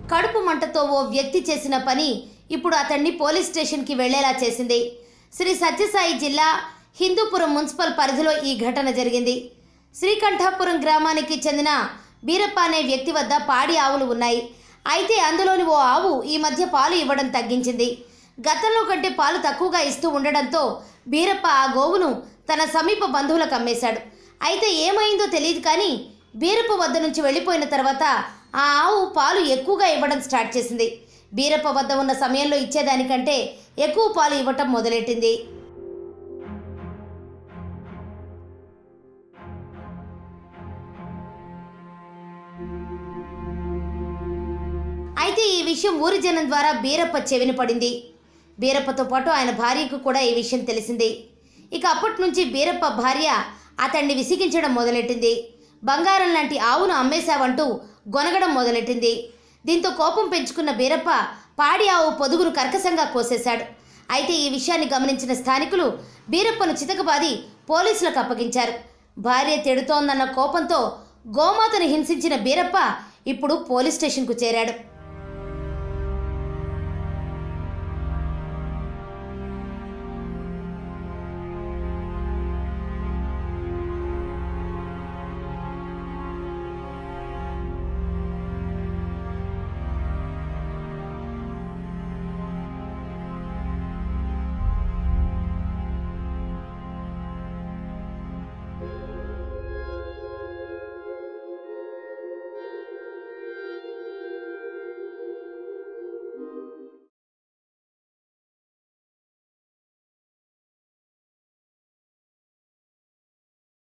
కడుపు మంటతో ఓ వ్యక్తి చేసిన పని ఇప్పుడు అతన్ని పోలీస్ స్టేషన్కి వెళ్లేలా చేసింది శ్రీ సత్యసాయి జిల్లా హిందూపురం మున్సిపల్ పరిధిలో ఈ ఘటన జరిగింది శ్రీకంఠాపురం గ్రామానికి చెందిన బీరప్ప అనే వ్యక్తి వద్ద పాడి ఆవులు ఉన్నాయి అయితే అందులోని ఓ ఆవు ఈ మధ్య పాలు ఇవ్వడం తగ్గించింది గతంలో కంటే పాలు తక్కువగా ఇస్తూ ఉండడంతో బీరప్ప ఆ గోవును తన సమీప బంధువులకు అమ్మేశాడు అయితే ఏమైందో తెలియదు కానీ బీరప్ప వద్ద నుంచి వెళ్ళిపోయిన తర్వాత ఆ ఆవు పాలు ఎక్కువగా ఇవ్వడం స్టార్ట్ చేసింది బీరప్ప వద్ద ఉన్న సమయంలో ఇచ్చేదానికంటే ఎక్కువ పాలు ఇవ్వటం మొదలెట్టింది అయితే ఈ విషయం ఊరి జనం ద్వారా బీరప్ప చెవిన పడింది బీరప్పతో పాటు ఆయన భార్యకు కూడా ఈ విషయం తెలిసింది ఇక అప్పటి నుంచి బీరప్ప భార్య అతన్ని విసిగించడం మొదలెట్టింది బంగారం లాంటి ఆవును అమ్మేశావంటూ గొనగడం మొదలెట్టింది దీంతో కోపం పెంచుకున్న బీరప్ప పాడి ఆవు పొదుగును కర్కశంగా కోసేశాడు అయితే ఈ విషయాన్ని గమనించిన స్థానికులు బీరప్పను చితకబాది పోలీసులకు అప్పగించారు భార్య తిడుతోందన్న కోపంతో గోమాతను హింసించిన బీరప్ప ఇప్పుడు పోలీస్ స్టేషన్కు చేరాడు